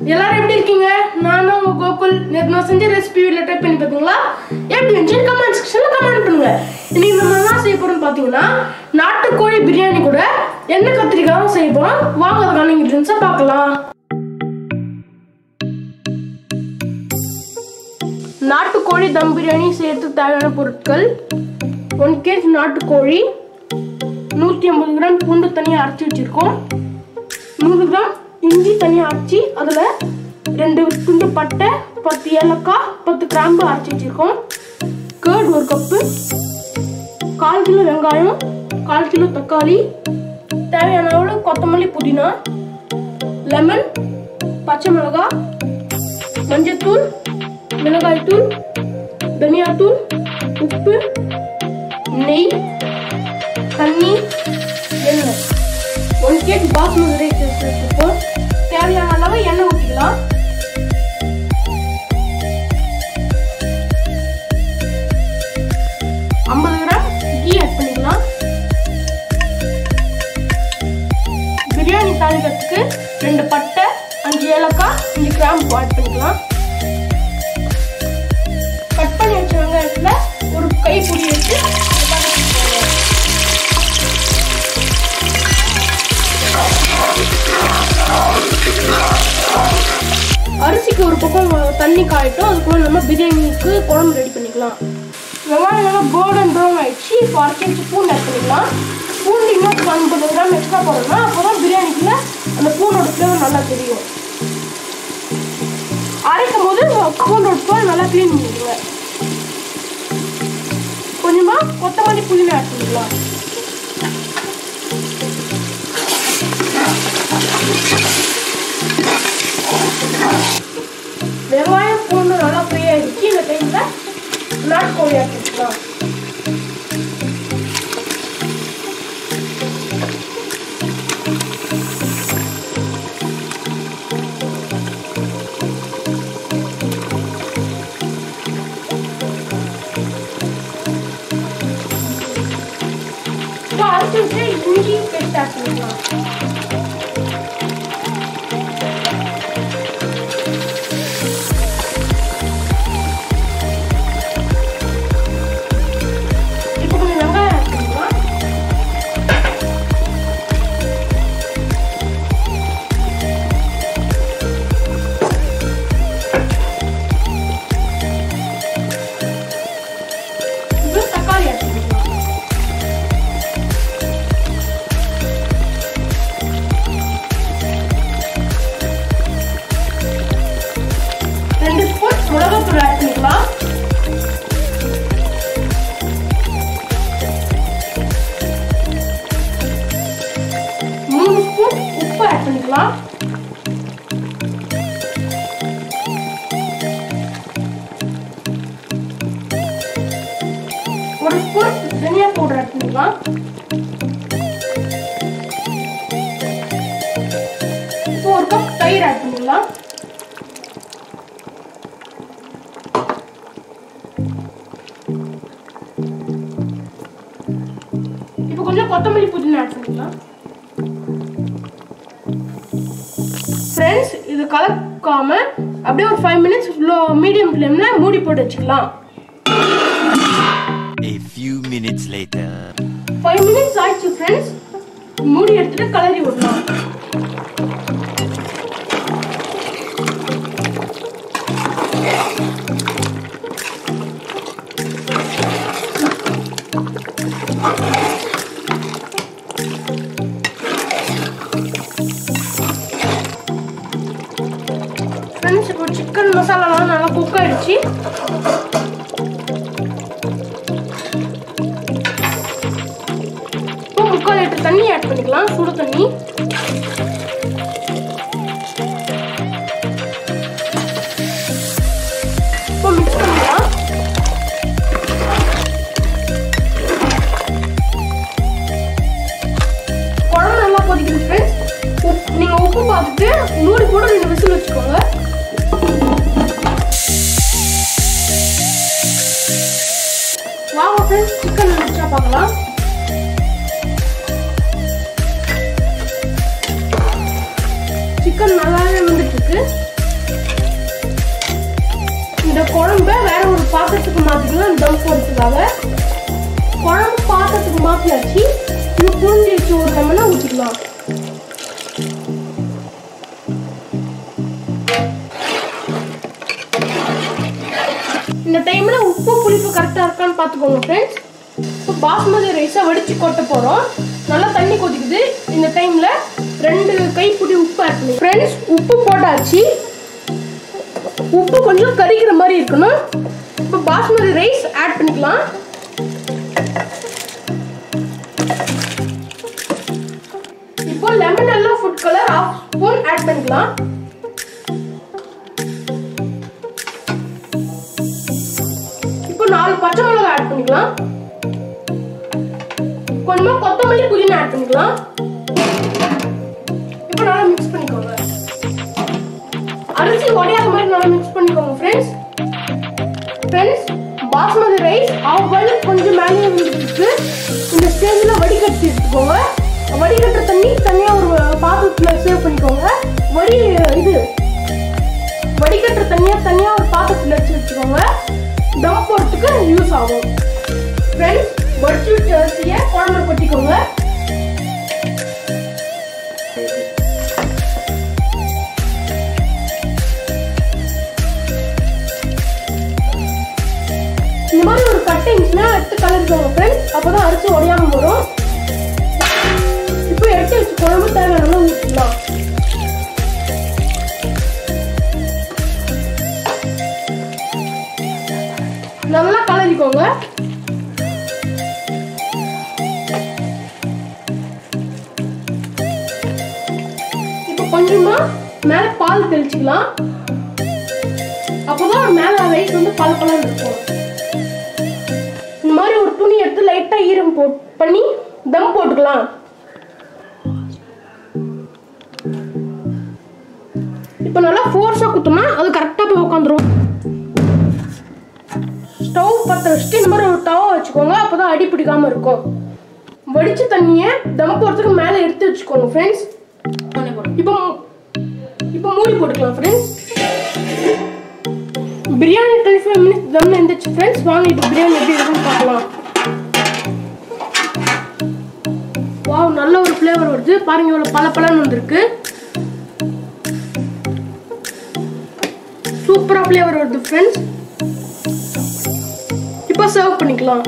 எல்லாரும் எப்படி இருக்கீங்க நான் தான் உங்க கோகுல் நேற்று நான் செஞ்ச ரெசிபி வீட்டில் ட்ரை பண்ணி பார்த்தீங்களா எப்படி இருந்துச்சு கமெண்ட் செக்ஷனில் கமெண்ட் பண்ணுங்க இன்னைக்கு நம்ம என்ன செய்ய போறோம்னு பார்த்தீங்கன்னா நாட்டுக்கோழி பிரியாணி கூட எண்ணெய் கத்திரிக்காயும் செய்ய போறோம் வாங்க அதுக்கான இன்க்ரீடியன்ஸை பார்க்கலாம் நாட்டுக்கோழி தம் பிரியாணி செய்யறதுக்கு தேவையான பொருட்கள் ஒன் கேஜி நாட்டுக்கோழி நூற்றி ஐம்பது கிராம் பூண்டு தனியாக அரைச்சி வச்சுருக்கோம் நூறு கிராம் இஞ்சி தனியாக அரைச்சி அதில் ரெண்டு துண்டு பட்டை பத்து ஏலக்காய் பத்து கிராம்பு அரைச்சி வச்சுருக்கோம் கேர்ட் ஒரு கப்பு கால் கிலோ வெங்காயம் கால் கிலோ தக்காளி தேவையான அளவு கொத்தமல்லி புதினா லெமன் பச்சை மிளகாய் மஞ்சத்தூள் மிளகாய்த்தூள் தனியாத்தூள் உப்பு நெய் தண்ணி எண்ணெய் ஒன் கேஜி பாஸ்மதி ரைஸ் எடுத்துருக்கோம் தேவையான அளவு எண்ணெய் ஊற்றிக்கலாம் ஐம்பது கிராம் கீ ஆட் பண்ணிக்கலாம் பிரியாணி தாளிக்கிறதுக்கு ரெண்டு பட்டை அஞ்சு ஏலக்காய் அஞ்சு கிராம்பு ஆட் பண்ணிக்கலாம் கட் பண்ணி வச்ச வெங்காயத்தில் ஒரு கை புடி வச்சு அரிசிக்கு ஒரு பக்கம் தண்ணி காயட்டும் அதுக்குள்ள நம்ம பிரியாணிக்கு குழம்பு ரெடி பண்ணிக்கலாம் வெங்காயம் நல்லா கோல்டன் ப்ரௌன் ஆயிடுச்சு இப்போ அரைச்சி வச்சு பூண்டு ஆட் பண்ணிக்கலாம் பூண்டு இன்னும் ஐம்பது கிராம் எக்ஸ்ட்ரா போடணும்னா அப்போ தான் பிரியாணிக்குள்ள அந்த பூண்டோட ஃப்ளேவர் நல்லா தெரியும் அரைக்கும் போது பூண்டோட தோல் நல்லா க்ளீன் பண்ணிடுங்க கொஞ்சமா கொத்தமல்லி புதினா ஆட் பண்ணிக்கலாம் வெங்காயம் பூண்டு நல்லா ஃப்ரீ ஆயிடுச்சு இந்த டைம்ல நாட்டுக்கோழி ஆட் பண்ணிக்கலாம் இப்போ அரைச்சி வச்சு இஞ்சி பேஸ்ட் ஆட் பண்ணிக்கலாம் இப்போ கொஞ்சம் வெங்காயம் ஆட் பண்ணிக்கலாம் இப்போ தக்காளி ஆட் பண்ணிக்கலாம் ரெண்டு ஸ்பூன் மிளகாத்தூள் ஆட் பண்ணிக்கலாம் மூணு ஸ்பூன் உப்பு ஆட் பண்ணிக்கலாம் ஒரு ஸ்பூன் தனியா பவுடர் ஆட் பண்ணிக்கலாம் இப்போ ஒரு கப் தயிர் ஆட் பண்ணிக்கலாம் இப்போ கொஞ்சம் கொத்தமல்லி புதினா ஆட் பண்ணிக்கலாம் ஃப்ரெண்ட்ஸ் இது கலக்காம அப்படியே ஒரு ஃபைவ் மினிட்ஸ் லோ மீடியம் ஃப்ளேம்ல மூடி போட்டு வச்சுக்கலாம் A few minutes later. Five minutes ஆயிடுச்சு ஃப்ரெண்ட்ஸ் மூடி எடுத்துட்டு கலரி விடலாம் ஃப்ரெண்ட்ஸ் இப்போ சிக்கன் மசாலாலாம் நல்லா குக் ஆயிடுச்சு இப்போ முக்கால் லிட்டர் தண்ணி ஆட் பண்ணிக்கலாம் சுடு தண்ணி இப்போ மிக்ஸ் பண்ணிக்கலாம் குழம்பு நல்லா கொதிக்குது ஃப்ரெண்ட்ஸ் நீங்க உப்பு பார்த்துட்டு மூடி போட்டு ரெண்டு விசில் வச்சுக்கோங்க வாங்க ஃப்ரெண்ட்ஸ் சிக்கன் வச்சா பார்க்கலாம் சிக்கன் நல்லாவே வந்துட்டு இருக்கு குழம்ப வேற ஒரு பாத்திரத்துக்கு மாத்திக்கலாம் தம் போடுறதுக்காக குழம்பு பாத்திரத்துக்கு மாத்தியாச்சு இது புரிஞ்சு வச்சு ஒரு லெமனை ஊற்றிக்கலாம் இந்த டைம்ல உப்பு புளிப்பு கரெக்டாக இருக்கான்னு பார்த்துக்கோங்க ஃப்ரெண்ட்ஸ் இப்போ பாஸ்மதி ரைஸை வடிச்சு கொட்ட போகிறோம் நல்லா தண்ணி கொதிக்குது இந்த டைம்ல ரெண்டு கைப்பிடி உப்பு ஆட் பண்ணி ஃப்ரெண்ட்ஸ் உப்பு போட்டாச்சு உப்பு கொஞ்சம் கரிக்கிற மாதிரி இருக்கணும் இப்போ பாஸ்மதி ரைஸ் ஆட் பண்ணிக்கலாம் இப்போ லெமன் எல்லாம் food colour half spoon add பண்ணிக்கலாம் இப்போ நாலு பச்சை மிளகாய் ஆட் பண்ணிக்கலாம் கொஞ்சமா கொத்தமல்லி புதினா ஆட் பண்ணிக்கலாம் இப்போ நல்லா மிக்ஸ் பண்ணிக்கோங்க அரிசி உடையாத மாதிரி நல்லா மிக்ஸ் பண்ணிக்கோங்க friends friends basmati rice half boil கொஞ்சம் மேலே வந்துருக்கு இந்த ஸ்டேஜில் வடிகட்டி எடுத்துக்கோங்க வடிகட்டுற தண்ணி தனியாக ஒரு பாத்திரத்தில் சேவ் பண்ணிக்கோங்க வடி இது வடிகட்டுற தண்ணியை தனியாக ஒரு பாத்திரத்தில் வச்சு வச்சுக்கோங்க தம் போடுறதுக்கு யூஸ் ஆகும் ஃப்ரெண்ட்ஸ் வடிச்சு வச்ச அரிசியை குழம்புல கொட்டிக்கோங்க இந்த மாதிரி ஒரு கட்டை இருந்துச்சுன்னா எடுத்து கலரிக்கோங்க ஃப்ரெண்ட்ஸ் அப்பதான் அரிசி உடையாம வரும் இப்போ எடுத்து வச்சு குழம்பு தேவையான ஊற்றிக்கலாம் நல்லா கலரிக்கோங்க இப்போ கொஞ்சமா மேல பால் தெளிச்சுக்கலாம் அப்போதான் மேல ரைஸ் வந்து பல பலன்னு இருக்கும் இந்த மாதிரி ஒரு துணி எடுத்து லைட்டா ஈரம் போட் பண்ணி தம் போட்டுக்கலாம் இப்போ நல்லா ஃபோர்ஸா குத்தோம்னா அது கரெக்டா போய் உட்காந்துரும் ஸ்டவ் பற்ற வச்சுட்டு இந்த மாதிரி ஒரு தவா வச்சுக்கோங்க அப்பதான் அடி பிடிக்காம இருக்கும் வடிச்ச தண்ணியை தம் போடுறதுக்கு மேலே எடுத்து வச்சுக்கோங்க ஃப்ரெண்ட்ஸ் இப்போ இப்போ மூடி போட்டுக்கலாம் friends biryani twenty five minutes தம்ல இருந்துச்சு ஃப்ரெண்ட்ஸ் வாங்க இப்போ பிரியாணி எப்படி இருக்குன்னு பார்க்கலாம் வாவ் நல்ல ஒரு ஃப்ளேவர் வருது பாருங்க இவ்வளோ பல பலன்னு வந்திருக்கு சூப்பராக ஃப்ளேவர் வருது ஃப்ரெண்ட்ஸ் இப்போ சர்வ் பண்ணிக்கலாம்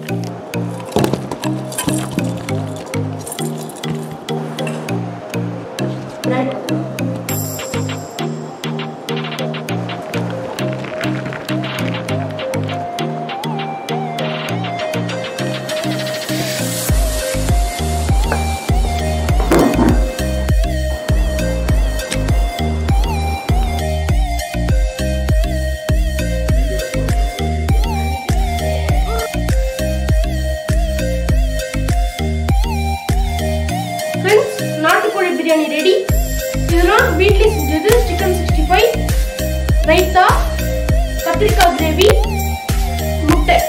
ஃப்ரெண்ட்ஸ் நாட்டுக்கோழி பிரியாணி ரெடி இதெல்லாம் வீட்லயே செஞ்சது சிக்கன் சிக்ஸ்டி ஃபைவ் ரைத்தா கத்திரிக்காய் கிரேவி முட்டை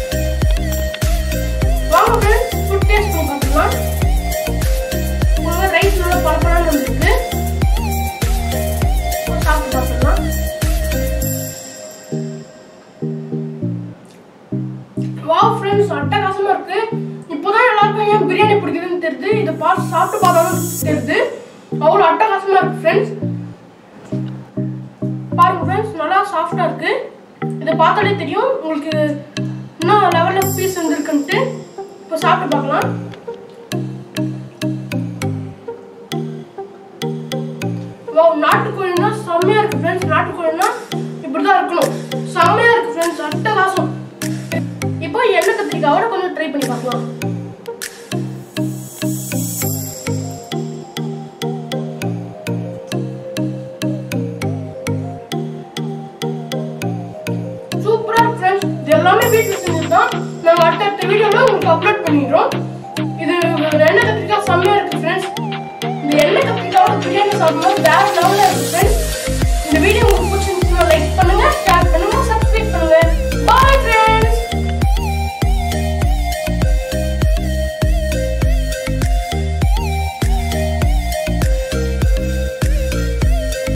வாங்க ஃப்ரெண்ட்ஸ் ஃபுட் டேஸ்ட் பண்ணி பார்த்துக்கலாம் உங்க ரைஸ் நல்லா பரப்பரான்னு வந்துருக்கு சாப்பிட்டு பார்த்துக்கலாம் வாவ் ஃப்ரெண்ட்ஸ் அட்டகாசமா இருக்கு இப்போதான் எல்லாருக்கும் ஏன் பிரியாணி பிடிக்குதுன்னு தெரியுது இதை பார்த்து சாப்பிட்டு பார்த்தாலும் தெரியுது அவ்வளோ அட்டகாசமா இருக்கு ஃப்ரெண்ட்ஸ் பாருங்க ஃப்ரெண்ட்ஸ் நல்லா சாஃப்டா இருக்கு இதை பார்த்தாலே தெரியும் உங்களுக்கு இன்னும் லெவலில் பீஸ் வந்திருக்குன்ட்டு இப்போ சாப்பிட்டு பார்க்கலாம் வாவ் நாட்டுக்கோழினா செம்மையா இருக்கு ஃப்ரெண்ட்ஸ் நாட்டுக்கோழினா இப்படிதான் இருக்கணும் செம்மையா இருக்கு ஃப்ரெண்ட்ஸ் அட்டகாசம் இப்போ எண்ணெய் கத்திரிக்காவோட கொஞ்சம் ட்ரை பண்ணி பார்க்கலாம் சூப்பரா ஃப்ரெண்ட்ஸ் இது எல்லாமே வீட்டில் செஞ்சதுதான் நாங்கள் அடுத்தடுத்த வீடியோவில் உங்களுக்கு அப்லோட் பண்ணிடுறோம் இது எண்ணெய் கத்திரிக்காய் செம்மையா இருக்கு ஃப்ரெண்ட்ஸ் இந்த எண்ணெய் கத்திரிக்காவோட பிரியாணி சாப்பிடும்போது வேற லெவலில் இருக்கு ஃப்ரெண்ட்ஸ்